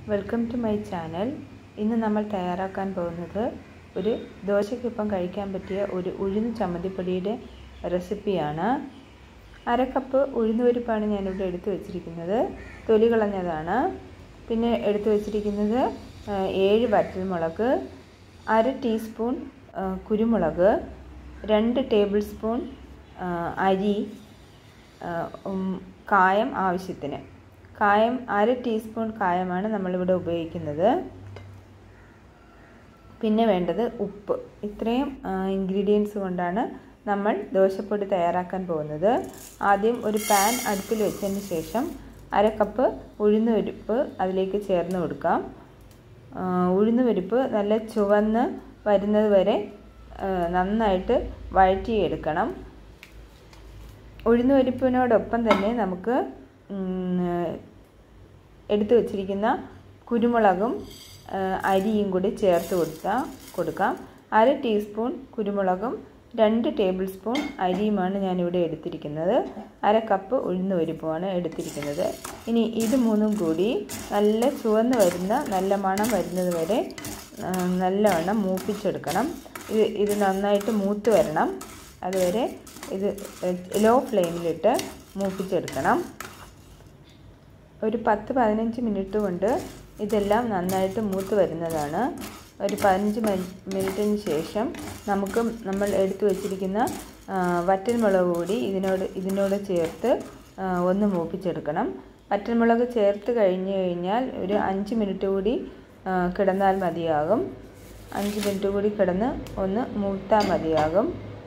welcome to my channel ഇന്ന് നമ്മൾ തയ്യാറാക്കാൻ പോകുന്നത് ഒരു ദോശയ്ക്കൊപ്പം കഴിക്കാൻ പറ്റിയ ഒരു ഉഴുന്ന് ചമ്മന്തിപ്പൊടിയുടെ റെസിപ്പിയാണ് അര കപ്പ് ഉഴുന്നുപരിപ്പാണ് ഞാനിവിടെ എടുത്തു വച്ചിരിക്കുന്നത് തൊലി കളഞ്ഞതാണ് പിന്നെ എടുത്തു വച്ചിരിക്കുന്നത് ഏഴ് വറ്റൽമുളക് അര ടീസ്പൂൺ കുരുമുളക് രണ്ട് ടേബിൾ സ്പൂൺ അരി കായം ആവശ്യത്തിന് കായം അര ടീസ്പൂൺ കായമാണ് നമ്മളിവിടെ ഉപയോഗിക്കുന്നത് പിന്നെ വേണ്ടത് ഉപ്പ് ഇത്രയും ഇൻഗ്രീഡിയൻസ് കൊണ്ടാണ് നമ്മൾ ദോശപ്പൊടി തയ്യാറാക്കാൻ പോകുന്നത് ആദ്യം ഒരു പാൻ അടുപ്പിൽ വെച്ചതിന് ശേഷം അര കപ്പ് ഉഴുന്ന് പരിപ്പ് അതിലേക്ക് ചേർന്ന് കൊടുക്കാം ഉഴുന്ന് പരിപ്പ് നല്ല ചുവന്ന് വരുന്നത് വരെ നന്നായിട്ട് വഴറ്റിയെടുക്കണം ഉഴുന്ന് പരിപ്പിനോടൊപ്പം തന്നെ നമുക്ക് എടുത്തു വച്ചിരിക്കുന്ന കുരുമുളകും അരിയും കൂടി ചേർത്ത് കൊടുത്താൽ കൊടുക്കാം അര ടീസ്പൂൺ കുരുമുളകും രണ്ട് ടേബിൾ സ്പൂൺ അരിയുമാണ് ഞാനിവിടെ എടുത്തിരിക്കുന്നത് അര കപ്പ് ഉഴുന്ന് പരിപ്പുമാണ് എടുത്തിരിക്കുന്നത് ഇനി ഇത് മൂന്നും കൂടി നല്ല ചുവന്ന് വരുന്ന നല്ല മണം വരുന്നത് വരെ നല്ലവണ്ണം മൂപ്പിച്ചെടുക്കണം ഇത് ഇത് നന്നായിട്ട് മൂത്ത് വരണം അതുവരെ ഇത് ലോ ഫ്ലെയിമിലിട്ട് മൂപ്പിച്ചെടുക്കണം ഒരു പത്ത് പതിനഞ്ച് മിനിറ്റ് കൊണ്ട് ഇതെല്ലാം നന്നായിട്ട് മൂത്ത് വരുന്നതാണ് ഒരു പതിനഞ്ച് മിനിറ്റിന് ശേഷം നമുക്ക് നമ്മൾ എടുത്തു വച്ചിരിക്കുന്ന വറ്റൽമുളക് കൂടി ഇതിനോട് ഇതിനോട് ചേർത്ത് ഒന്ന് മൂപ്പിച്ചെടുക്കണം വറ്റൽമുളക് ചേർത്ത് കഴിഞ്ഞ് കഴിഞ്ഞാൽ ഒരു അഞ്ച് മിനിറ്റ് കൂടി കിടന്നാൽ മതിയാകും അഞ്ച് മിനിറ്റ് കൂടി കിടന്ന് ഒന്ന് മൂത്താൽ മതിയാകും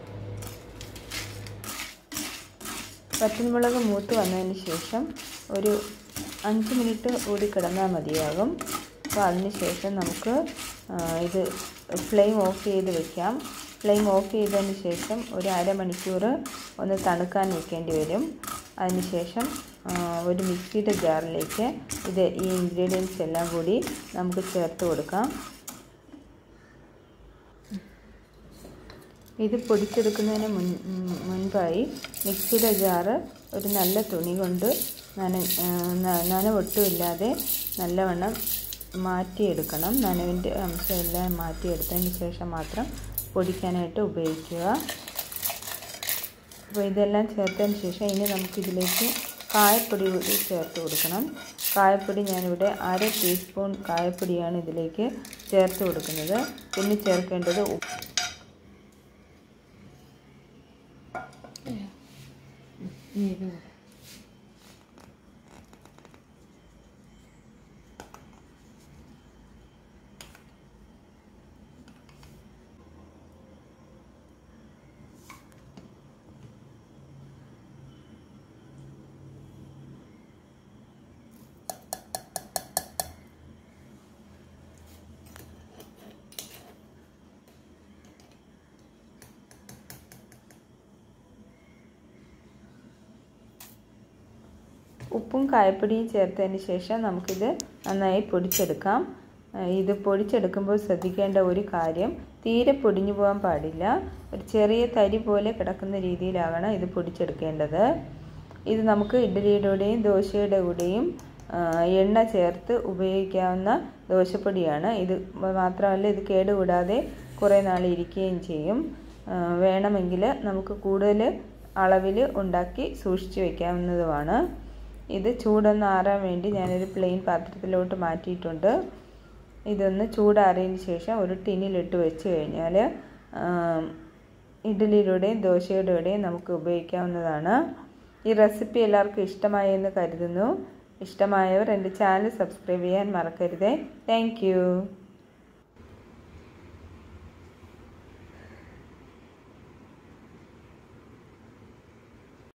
വറ്റൽമുളക് മൂത്ത് വന്നതിന് ശേഷം ഒരു അഞ്ച് മിനിറ്റ് കൂടി കിടന്നാൽ മതിയാകും അപ്പോൾ അതിന് ശേഷം നമുക്ക് ഇത് ഫ്ലെയിം ഓഫ് ചെയ്ത് വെക്കാം ഫ്ലെയിം ഓഫ് ചെയ്തതിന് ശേഷം ഒരു അരമണിക്കൂർ ഒന്ന് തണുക്കാൻ വെക്കേണ്ടി വരും അതിനുശേഷം ഒരു മിക്സിയുടെ ജാറിലേക്ക് ഇത് ഈ ഇൻഗ്രീഡിയൻസ് എല്ലാം കൂടി നമുക്ക് ചേർത്ത് കൊടുക്കാം ഇത് പൊടിച്ചെടുക്കുന്നതിന് മുൻ മുൻപായി മിക്സിയുടെ ജാറ് ഒരു നല്ല തുണി കൊണ്ട് നന നനവൊട്ടുമില്ലാതെ നല്ലവണ്ണം മാറ്റിയെടുക്കണം നനവിൻ്റെ അംശമെല്ലാം മാറ്റിയെടുത്തതിന് ശേഷം മാത്രം പൊടിക്കാനായിട്ട് ഉപയോഗിക്കുക അപ്പോൾ ഇതെല്ലാം ചേർത്തതിന് ശേഷം ഇനി നമുക്കിതിലേക്ക് കായപ്പൊടി കൂടി ചേർത്ത് കൊടുക്കണം കായപ്പൊടി ഞാനിവിടെ അര ടീസ്പൂൺ കായപ്പൊടിയാണ് ഇതിലേക്ക് ചേർത്ത് കൊടുക്കുന്നത് പിന്നെ ചേർക്കേണ്ടത് ഉപ്പ് ഉപ്പും കായപ്പൊടിയും ചേർത്തതിന് ശേഷം നമുക്കിത് നന്നായി പൊടിച്ചെടുക്കാം ഇത് പൊടിച്ചെടുക്കുമ്പോൾ ശ്രദ്ധിക്കേണ്ട ഒരു കാര്യം തീരെ പൊടിഞ്ഞു പോകാൻ പാടില്ല ഒരു ചെറിയ തരി പോലെ കിടക്കുന്ന രീതിയിലാകണം ഇത് പൊടിച്ചെടുക്കേണ്ടത് ഇത് നമുക്ക് ഇഡ്ഡലിയുടെയും ദോശയുടെ കൂടെയും എണ്ണ ചേർത്ത് ഉപയോഗിക്കാവുന്ന ദോശപ്പൊടിയാണ് ഇത് മാത്രമല്ല ഇത് കേടുകൂടാതെ കുറേ നാൾ ഇരിക്കുകയും ചെയ്യും വേണമെങ്കിൽ നമുക്ക് കൂടുതൽ അളവിൽ ഉണ്ടാക്കി സൂക്ഷിച്ചു വയ്ക്കാവുന്നതുമാണ് ഇത് ചൂടൊന്ന് ആറാൻ വേണ്ടി ഞാനൊരു പ്ലെയിൻ പാത്രത്തിലോട്ട് മാറ്റിയിട്ടുണ്ട് ഇതൊന്ന് ചൂടാറിയതിന് ശേഷം ഒരു ടിന്നിലിട്ട് വെച്ച് കഴിഞ്ഞാൽ ഇഡ്ഡലിയിലൂടെയും ദോശയുടെയും നമുക്ക് ഉപയോഗിക്കാവുന്നതാണ് ഈ റെസിപ്പി എല്ലാവർക്കും ഇഷ്ടമായി എന്ന് കരുതുന്നു ഇഷ്ടമായവർ എൻ്റെ ചാനൽ സബ്സ്ക്രൈബ് ചെയ്യാൻ മറക്കരുതേ താങ്ക്